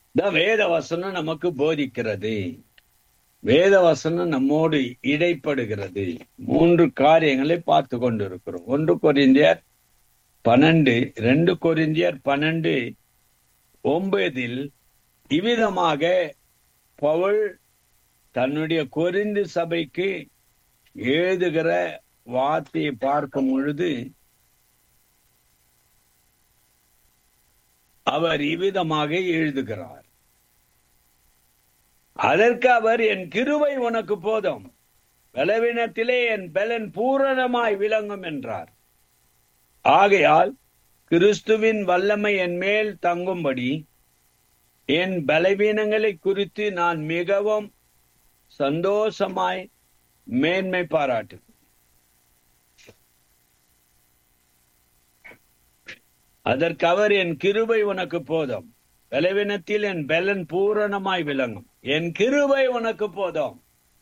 இந்த வேத வசனம் நமக்கு போதிக்கிறது வேத வசனம் நம்மோடு இடைப்படுகிறது மூன்று காரியங்களை பார்த்து கொண்டிருக்கிறோம் ஒன்று கொரிந்தியர் பன்னெண்டு ரெண்டு கொரிந்தியர் பன்னெண்டு ஒன்பதில் இவ்விதமாக பவுல் தன்னுடைய கொரிந்து சபைக்கு எழுதுகிற வார்த்தையை பார்க்கும் பொழுது அவர் இவ்விதமாக எழுதுகிறார் அதற்கு அவர் என் கிருவை உனக்கு போதும் பலவீனத்திலே என் பலன் பூரணமாய் விளங்கும் என்றார் ஆகையால் கிறிஸ்துவின் வல்லமை என் மேல் தங்கும்படி என் பலவீனங்களை குறித்து நான் மிகவும் சந்தோஷமாய் மேன்மை பாராட்டு அதற்கு அவர் என் கிருபை உனக்கு போதும் பலவீனத்தில் என் பலன் பூரணமாய் விளங்கும் என் கிருபை உனக்கு போதும்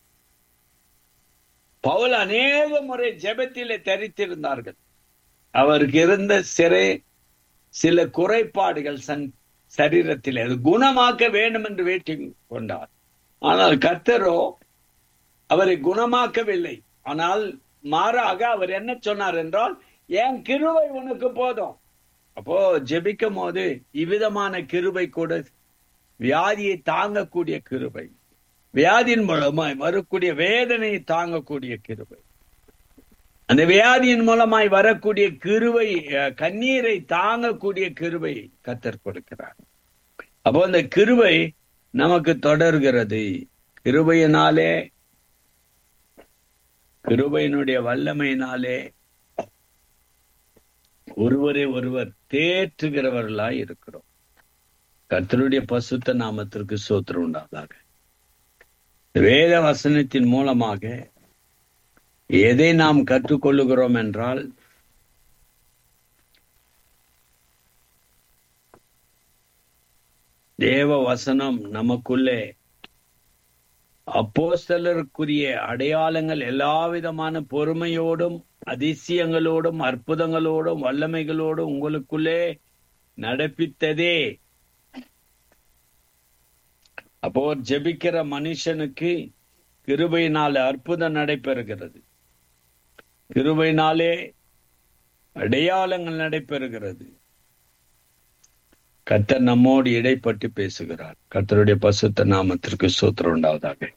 பவுல் அநேக முறை ஜெபத்திலே தரித்திருந்தார்கள் அவருக்கு இருந்த சிறை சில குறைபாடுகள் சன் சரீரத்தில் அது குணமாக்க வேண்டும் என்று வேட்டி கொண்டார் ஆனால் கர்த்தரோ அவரை குணமாக்கவில்லை ஆனால் மாறாக அவர் என்ன சொன்னார் என்றால் என் கிருவை உனக்கு போதும் அப்போ ஜெபிக்கும் போது இவ்விதமான கிருபை கூட வியாதியை தாங்கக்கூடிய கிருபை வியாதியின் மூலமாய் வரக்கூடிய வேதனையை தாங்கக்கூடிய கிருபை அந்த வியாதியின் மூலமாய் வரக்கூடிய கிருவை அஹ், கண்ணீரை தாங்கக்கூடிய கிருபை கத்தர் கொடுக்கிறார் அப்போ அந்த கிருபை நமக்கு தொடர்கிறது கிருபையினாலே கிருபையினுடைய வல்லமையினாலே ஒருவரை ஒருவர் தேற்றுகிறவர்களாய் இருக்கிறோம் கர்த்தருடைய பசுத்த நாமத்திற்கு சோத்திரம் உண்டாதாக வேத வசனத்தின் மூலமாக எதை நாம் கற்றுக்கொள்ளுகிறோம் என்றால் தேவ வசனம் நமக்குள்ளே அப்போஸ்தலருக்குரிய அடையாளங்கள் எல்லா விதமான பொறுமையோடும் அதிசயங்களோடும் அற்புதங்களோடும் வல்லமைகளோடும் உங்களுக்குள்ளே நடப்பித்ததே அப்போ ஜெபிக்கிற மனுஷனுக்கு கிருபையினாலே அற்புதம் நடைபெறுகிறது கிருபையினாலே அடையாளங்கள் நடைபெறுகிறது கர்த்தர் நம்மோடு இடைப்பட்டு பேசுகிறார் கர்த்தருடைய பசுத்த நாமத்திற்கு சூத்திரம் உண்டாவதாக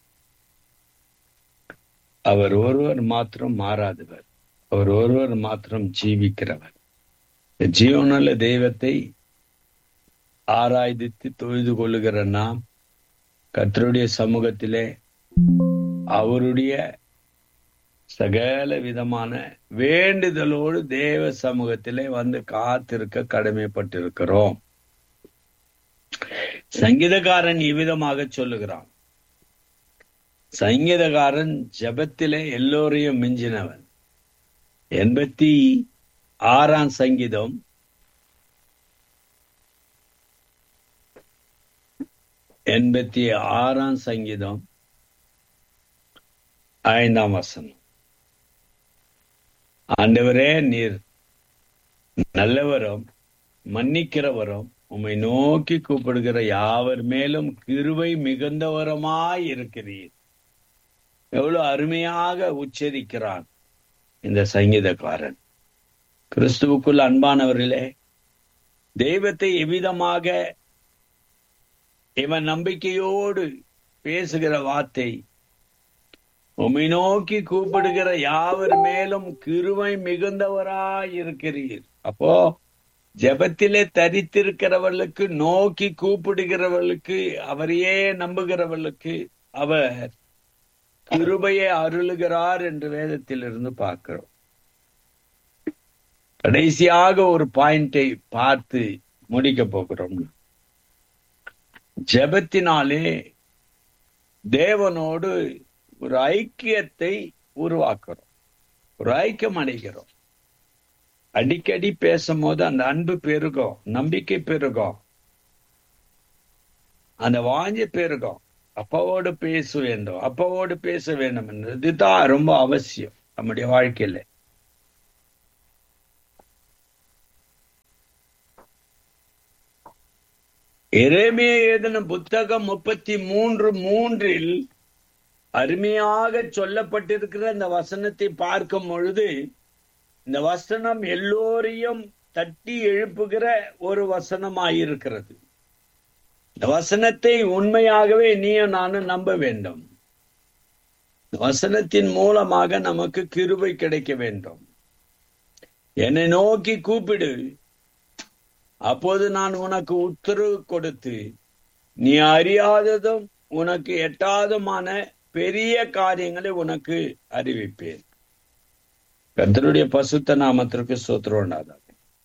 அவர் ஒருவர் மாத்திரம் மாறாதவர் அவர் ஒருவர் மாத்திரம் ஜீவிக்கிறவர் ஜீவனுள்ள தெய்வத்தை ஆராய்தித்து தொழுது கொள்ளுகிற நாம் கர்த்தருடைய சமூகத்திலே அவருடைய சகல விதமான வேண்டுதலோடு தேவ சமூகத்திலே வந்து காத்திருக்க கடமைப்பட்டிருக்கிறோம் சங்கீதக்காரன் இவ்விதமாக சொல்லுகிறான் சங்கீதக்காரன் ஜெபத்திலே எல்லோரையும் மிஞ்சினவன் எண்பத்தி ஆறாம் சங்கீதம் எண்பத்தி ஆறாம் சங்கீதம் ஐந்தாம் வசனம் ஆண்டவரே நீர் நல்லவரும் மன்னிக்கிறவரும் உம்மை நோக்கி கூப்பிடுகிற யாவர் மேலும் கிருபை மிகுந்தவரமாய் இருக்கிறீர் எவ்வளவு அருமையாக உச்சரிக்கிறான் இந்த சங்கீதக்காரன் கிறிஸ்துவுக்குள் அன்பானவர்களே தெய்வத்தை எவ்விதமாக இவன் நம்பிக்கையோடு பேசுகிற வார்த்தை உம்மை நோக்கி கூப்பிடுகிற யாவர் மேலும் கிருவை மிகுந்தவராய் இருக்கிறீர் அப்போ ஜெபத்திலே தரித்திருக்கிறவர்களுக்கு நோக்கி கூப்பிடுகிறவர்களுக்கு அவரையே நம்புகிறவர்களுக்கு அவர் கிருபையை அருளுகிறார் என்று வேதத்தில் இருந்து பார்க்கிறோம் கடைசியாக ஒரு பாயிண்டை பார்த்து முடிக்க போகிறோம் ஜெபத்தினாலே தேவனோடு ஒரு ஐக்கியத்தை உருவாக்குறோம் ஒரு ஐக்கியம் அடைகிறோம் அடிக்கடி பேசும்போது அந்த அன்பு பெருகும் நம்பிக்கை பெருகும் அந்த வாஞ்ச பெருகும் அப்பாவோடு பேச வேண்டும் அப்பாவோடு பேச வேண்டும் என்றது தான் ரொம்ப அவசியம் நம்முடைய வாழ்க்கையில எரேமியா எழுதின புத்தகம் முப்பத்தி மூன்று மூன்றில் அருமையாக சொல்லப்பட்டிருக்கிற இந்த வசனத்தை பார்க்கும் பொழுது இந்த வசனம் எல்லோரையும் தட்டி எழுப்புகிற ஒரு வசனமாயிருக்கிறது இந்த வசனத்தை உண்மையாகவே நீயும் நானும் நம்ப வேண்டும் இந்த வசனத்தின் மூலமாக நமக்கு கிருபை கிடைக்க வேண்டும் என்னை நோக்கி கூப்பிடு அப்போது நான் உனக்கு உத்தரவு கொடுத்து நீ அறியாததும் உனக்கு எட்டாததுமான பெரிய காரியங்களை உனக்கு அறிவிப்பேன் கர்த்தருடைய பசுத்த நாமத்திற்கு சோத்திரம் உண்டாதாக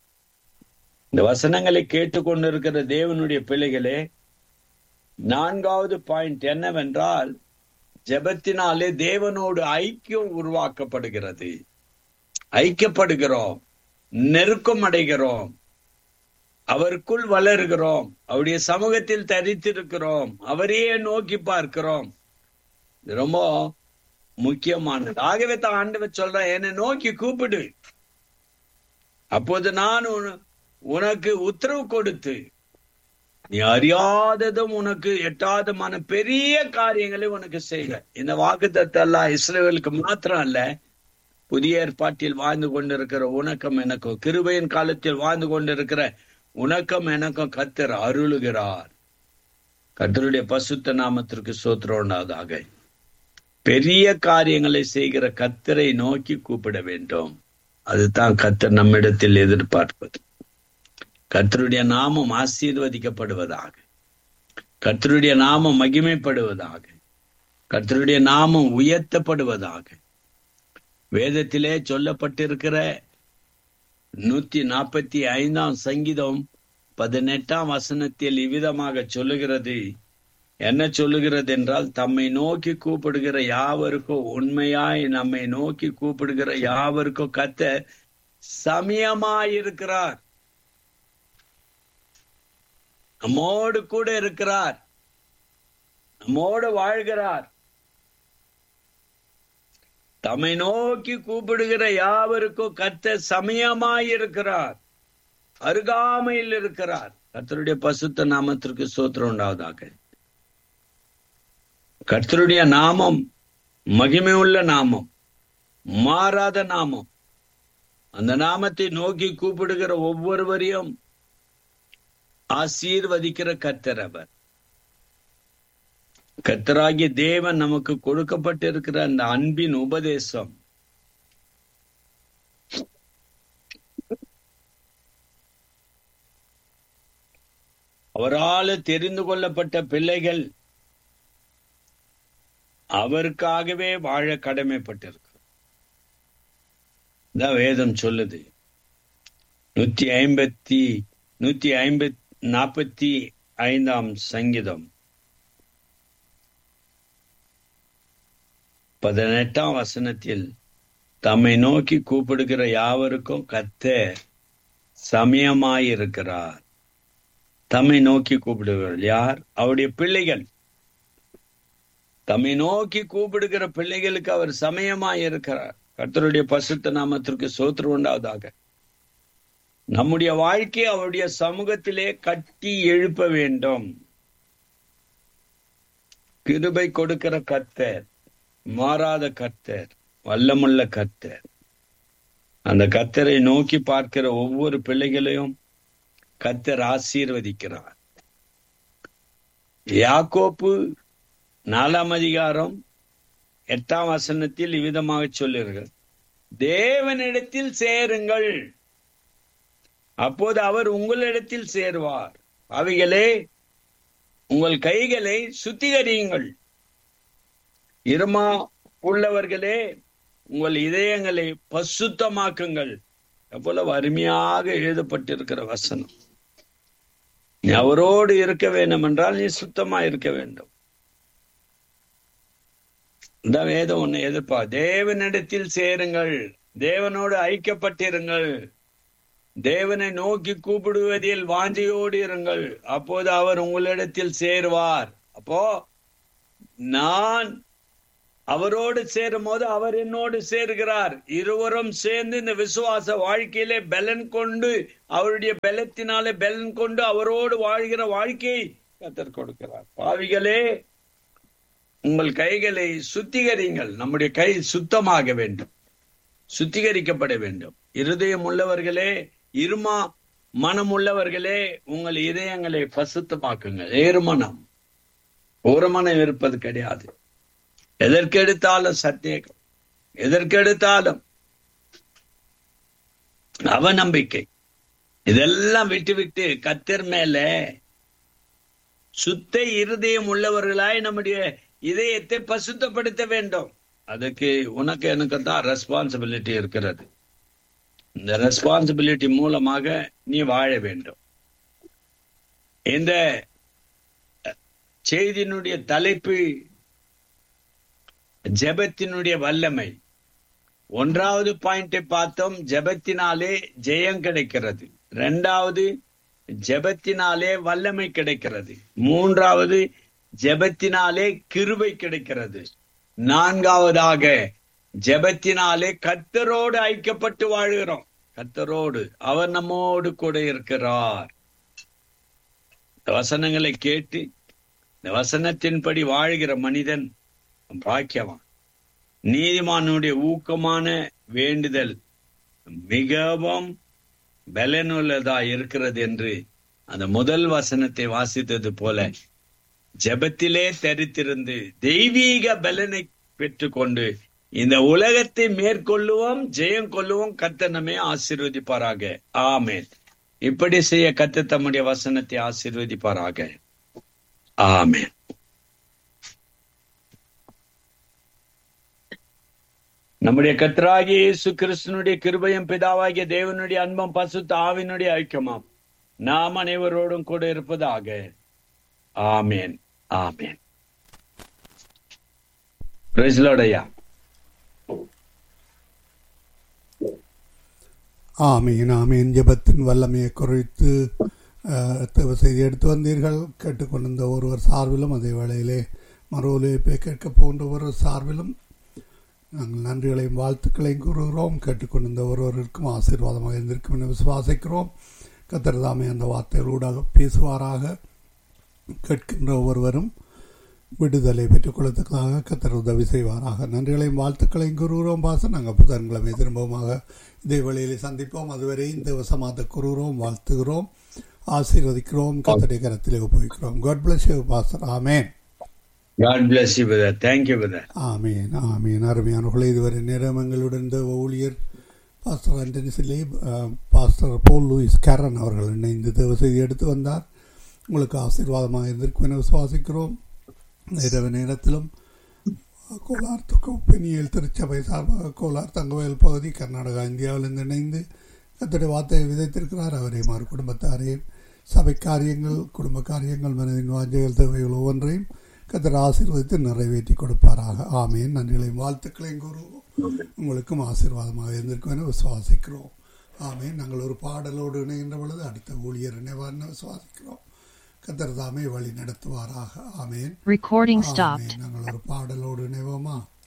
இந்த வசனங்களை கேட்டுக்கொண்டிருக்கிற தேவனுடைய பிள்ளைகளே நான்காவது பாயிண்ட் என்னவென்றால் ஜெபத்தினாலே தேவனோடு ஐக்கியம் உருவாக்கப்படுகிறது ஐக்கியப்படுகிறோம் நெருக்கம் அடைகிறோம் அவருக்குள் வளர்கிறோம் அவருடைய சமூகத்தில் தரித்திருக்கிறோம் அவரையே நோக்கி பார்க்கிறோம் இது ரொம்ப முக்கியமானது ஆகவே தான் ஆண்டவர் சொல்றேன் என்னை நோக்கி கூப்பிடு அப்போது நான் உன- உனக்கு உத்தரவு கொடுத்து நீ அறியாததும் உனக்கு எட்டாதமான பெரிய காரியங்களை உனக்கு செய்க இந்த வாக்குத்தத்தம் எல்லாம் இஸ்ரேலுக்கு மாத்திரம் அல்ல புதிய ஏற்பாட்டில் வாழ்ந்து கொண்டிருக்கிற உனக்கம் எனக்கும் கிருபையின் காலத்தில் வாழ்ந்து கொண்டிருக்கிற உனக்கம் எனக்கும் கத்தர் அருளுகிறார் கத்தருடைய பசுத்த நாமத்திற்கு சோத்திரம் உண்டாதாக பெரிய காரியங்களை செய்கிற கத்தரை நோக்கி கூப்பிட வேண்டும் அதுதான் கத்தர் நம்மிடத்தில் எதிர்பார்ப்பது கர்த்தருடைய நாமம் ஆசீர்வதிக்கப்படுவதாக கர்த்தருடைய நாமம் மகிமைப்படுவதாக கர்த்தருடைய நாமம் உயர்த்தப்படுவதாக வேதத்திலே சொல்லப்பட்டிருக்கிற நூத்தி நாற்பத்தி ஐந்தாம் சங்கீதம் பதினெட்டாம் வசனத்தில் இவ்விதமாக சொல்லுகிறது என்ன சொல்லுகிறது என்றால் தம்மை நோக்கி கூப்பிடுகிற யாவருக்கும் உண்மையாய் நம்மை நோக்கி கூப்பிடுகிற யாவருக்கும் கத்த சமயமாயிருக்கிறார் நம்மோடு கூட இருக்கிறார் நம்மோடு வாழ்கிறார் தம்மை நோக்கி கூப்பிடுகிற யாவருக்கும் கத்த சமயமாயிருக்கிறார் அருகாமையில் இருக்கிறார் கர்த்தருடைய பசுத்த நாமத்திற்கு சோத்திரம் உண்டாவதாக கர்த்தருடைய நாமம் மகிமை உள்ள நாமம் மாறாத நாமம் அந்த நாமத்தை நோக்கி கூப்பிடுகிற ஒவ்வொருவரையும் ஆசீர்வதிக்கிற கர்த்தர் அவர் கர்த்தராகிய தேவன் நமக்கு கொடுக்கப்பட்டிருக்கிற அந்த அன்பின் உபதேசம் அவரால் தெரிந்து கொள்ளப்பட்ட பிள்ளைகள் அவருக்காகவே வாழ கடமைப்பட்டிருக்கு தான் வேதம் சொல்லுது நூத்தி ஐம்பத்தி நூத்தி ஐம்பத் நாற்பத்தி ஐந்தாம் சங்கீதம் பதினெட்டாம் வசனத்தில் தம்மை நோக்கி கூப்பிடுகிற யாவருக்கும் கத்த சமயமாயிருக்கிறார் தம்மை நோக்கி கூப்பிடுகிறார் யார் அவருடைய பிள்ளைகள் தம்மை நோக்கி கூப்பிடுகிற பிள்ளைகளுக்கு அவர் சமயமாயிருக்கிறார் கர்த்தருடைய பசுத்த நாமத்திற்கு சோத்திர உண்டாவதாக நம்முடைய வாழ்க்கை அவருடைய சமூகத்திலே கட்டி எழுப்ப வேண்டும் கிருபை கொடுக்கிற கர்த்தர் மாறாத கர்த்தர் வல்லமுள்ள கர்த்தர் அந்த கர்த்தரை நோக்கி பார்க்கிற ஒவ்வொரு பிள்ளைகளையும் கர்த்தர் ஆசீர்வதிக்கிறார் யாக்கோப்பு நாலாம் அதிகாரம் எட்டாம் வசனத்தில் இவ்விதமாக சொல்லுங்கள் தேவனிடத்தில் சேருங்கள் அப்போது அவர் உங்களிடத்தில் சேருவார் அவைகளே உங்கள் கைகளை சுத்திகரியுங்கள் இருமா உள்ளவர்களே உங்கள் இதயங்களை பசுத்தமாக்குங்கள் எவ்வளவு அருமையாக எழுதப்பட்டிருக்கிற வசனம் நீ அவரோடு இருக்க வேண்டும் என்றால் நீ சுத்தமா இருக்க வேண்டும் இந்த வேதம் உன்னை எதிர்ப்பா தேவனிடத்தில் சேருங்கள் தேவனோடு ஐக்கியப்பட்டிருங்கள் தேவனை நோக்கி கூப்பிடுவதில் வாஞ்சையோடு இருங்கள் அப்போது அவர் உங்களிடத்தில் சேருவார் அப்போ நான் அவரோடு சேரும் போது அவர் என்னோடு சேருகிறார் இருவரும் சேர்ந்து இந்த விசுவாச வாழ்க்கையிலே பலன் கொண்டு அவருடைய பலத்தினாலே பலன் கொண்டு அவரோடு வாழ்கிற வாழ்க்கையை கத்தர் கொடுக்கிறார் பாவிகளே உங்கள் கைகளை சுத்திகரிங்கள் நம்முடைய கை சுத்தமாக வேண்டும் சுத்திகரிக்கப்பட வேண்டும் இருதயம் உள்ளவர்களே இருமா மனம் உள்ளவர்களே உங்கள் இதயங்களை பசுத்தமாக்குங்கள் ஏறுமனம் ஓரமனம் இருப்பது கிடையாது எதற்கெடுத்தாலும் சந்தேகம் எதற்கெடுத்தாலும் அவநம்பிக்கை இதெல்லாம் விட்டு விட்டு கத்தர் மேல சுத்த இருதயம் உள்ளவர்களாய் நம்முடைய இதயத்தை பசுத்தப்படுத்த வேண்டும் அதுக்கு உனக்கு எனக்கு தான் ரெஸ்பான்சிபிலிட்டி இருக்கிறது இந்த ரெஸ்பான்சிபிலிட்டி மூலமாக நீ வாழ வேண்டும் இந்த செய்தியினுடைய தலைப்பு ஜெபத்தினுடைய வல்லமை ஒன்றாவது பாயிண்டை பார்த்தோம் ஜெபத்தினாலே ஜெயம் கிடைக்கிறது இரண்டாவது ஜெபத்தினாலே வல்லமை கிடைக்கிறது மூன்றாவது ஜெபத்தினாலே கிருபை கிடைக்கிறது நான்காவதாக ஜெபத்தினாலே கத்தரோடு ஐக்கியப்பட்டு வாழ்கிறோம் கத்தரோடு அவர் நம்மோடு கூட இருக்கிறார் இந்த வசனங்களை கேட்டு இந்த வசனத்தின்படி வாழ்கிற மனிதன் பாக்கியவான் நீதிமானுடைய ஊக்கமான வேண்டுதல் மிகவும் பலனுள்ளதா இருக்கிறது என்று அந்த முதல் வசனத்தை வாசித்தது போல ஜெபத்திலே தரித்திருந்து தெய்வீக பலனை பெற்றுக்கொண்டு இந்த உலகத்தை மேற்கொள்ளுவோம் ஜெயம் கொள்ளுவோம் கத்த நம்மை ஆசீர்வதிப்பாராக ஆமேன் இப்படி செய்ய கத்த தம்முடைய வசனத்தை ஆசீர்வதிப்பாராக ஆமேன் நம்முடைய கத்தராகிய இயேசு கிறிஸ்தனுடைய கிருபையும் பிதாவாகிய தேவனுடைய அன்பம் பசுத்த ஆவினுடைய ஐக்கியமாம் நாம் அனைவரோடும் கூட இருப்பதாக ஆமேன் ஆமேன் பிரஜலோடையா ஆமீன் ஆமீன் ஜெபத்தின் வல்லமையை குறித்து தேவ செய்தி எடுத்து வந்தீர்கள் கேட்டுக்கொண்டிருந்த ஒருவர் சார்பிலும் அதே வேளையிலே மறு ஒலிபை கேட்க போன்ற ஒரு சார்பிலும் நாங்கள் நன்றிகளையும் வாழ்த்துக்களையும் கூறுகிறோம் கேட்டுக்கொண்டிருந்த ஒருவருக்கும் ஆசீர்வாதமாக இருந்திருக்கும் என விசுவாசிக்கிறோம் கத்திரதாமே அந்த வார்த்தைகளூடாக பேசுவாராக கேட்கின்ற ஒருவரும் விடுதலை பெற்றுக்கொள்ளத்தக்கதாக கத்தர் உதவி செய்வாராக நன்றிகளையும் வாழ்த்துக்களையும் கூறுகிறோம் பாச நாங்கள் புதன்கிழமை திரும்பமாக இதே வழியிலே சந்திப்போம் அதுவரை இந்த வசமாத்த கூறுகிறோம் வாழ்த்துகிறோம் ஆசீர்வதிக்கிறோம் கத்தடைய கரத்திலே உபயோகிக்கிறோம் God bless you pastor amen God bless you, brother. Thank you, brother. ஆமீன் ஆமீன் அருமையானவர்களே இதுவரை நேரம் எங்களுடன் இந்த ஊழியர் பாஸ்டர் ஆண்டனி சிலை பாஸ்டர் போல் லூயிஸ் கேரன் அவர்கள் இணைந்து தேவ செய்தி எடுத்து வந்தார் உங்களுக்கு ஆசீர்வாதமாக இருந்திருக்கும் என விசுவாசிக்கிறோம் இரவு நேரத்திலும் கோலார் பெனியல் திருச்சபை சார்பாக கோலார் தங்கவயல் பகுதி கர்நாடகா இந்தியாவிலிருந்து இணைந்து கத்தடைய வார்த்தையை விதைத்திருக்கிறார் அவரையும் அவர் குடும்பத்தாரையும் சபை காரியங்கள் குடும்ப காரியங்கள் மனதின் வாஞ்சைகள் தேவைகள் ஒவ்வொன்றையும் கத்தர் ஆசீர்வதித்து நிறைவேற்றி கொடுப்பாராக ஆமேன் நன்றிகளையும் வாழ்த்துக்களையும் கூறுவோம் உங்களுக்கும் ஆசீர்வாதமாக இருந்திருக்கும் என விசுவாசிக்கிறோம் ஆமேன் நாங்கள் ஒரு பாடலோடு இணைகின்ற பொழுது அடுத்த ஊழியர் இணைவார்னு விசுவாசிக்கிறோம் கத்தர் தாமே வழி நடத்துவாராக ஆமேன் Recording stopped. ஆமேன் நாங்கள் ஒரு பாடலோடு இணைவோமா